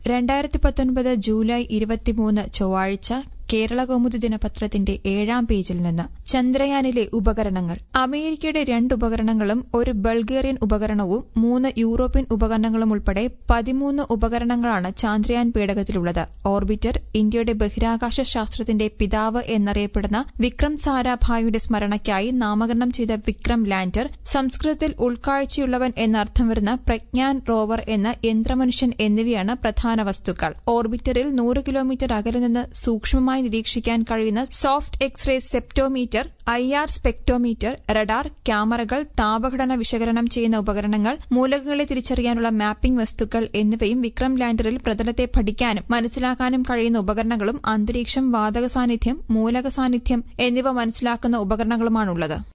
രണ്ടായിരത്തി പത്തൊൻപത് ജൂലൈ ഇരുപത്തിമൂന്ന് ചൊവ്വാഴ്ച കേരള കൗമുദി ദിനപത്രത്തിന്റെ ഏഴാം പേജിൽ നിന്ന് ചന്ദ്രയാനിലെ ഉപകരണങ്ങൾ അമേരിക്കയുടെ രണ്ട് ഉപകരണങ്ങളും ഒരു ബൾഗേറിയൻ ഉപകരണവും മൂന്ന് യൂറോപ്യൻ ഉപകരണങ്ങളും ഉൾപ്പെടെ പതിമൂന്ന് ഉപകരണങ്ങളാണ് ചാന്ദ്രയാൻ പേടകത്തിലുള്ളത് ഓർബിറ്റർ ഇന്ത്യയുടെ ബഹിരാകാശ ശാസ്ത്രത്തിന്റെ പിതാവ് എന്നറിയപ്പെടുന്ന വിക്രം സാരാഭായിയുടെ സ്മരണയ്ക്കായി നാമകരണം ചെയ്ത വിക്രം ലാൻഡർ സംസ്കൃതത്തിൽ ഉൾക്കാഴ്ചയുള്ളവൻ എന്നർത്ഥം വരുന്ന പ്രജ്ഞാൻ റോവർ എന്ന യന്ത്രമനുഷ്യൻ എന്നിവയാണ് പ്രധാന വസ്തുക്കൾ ഓർബിറ്ററിൽ നൂറ് കിലോമീറ്റർ അകലെ നിന്ന് സൂക്ഷ്മമായി നിരീക്ഷിക്കാൻ കഴിയുന്ന soft X-ray spectrometer I R spectrometer radar ക്യാമറകൾ താപഘടന വിശകലനം ചെയ്യുന്ന ഉപകരണങ്ങൾ മൂലകങ്ങളെ തിരിച്ചറിയാനുള്ള മാപ്പിംഗ് വസ്തുക്കൾ എന്നിവയും വിക്രം ലാൻഡറിൽ പ്രതലത്തെ പഠിക്കാനും മനസ്സിലാക്കാനും കഴിയുന്ന ഉപകരണങ്ങളും അന്തരീക്ഷം വാതക സാന്നിധ്യം മൂലക സാന്നിധ്യം എന്നിവ മനസ്സിലാക്കുന്ന ഉപകരണങ്ങളുമാണുള്ളത്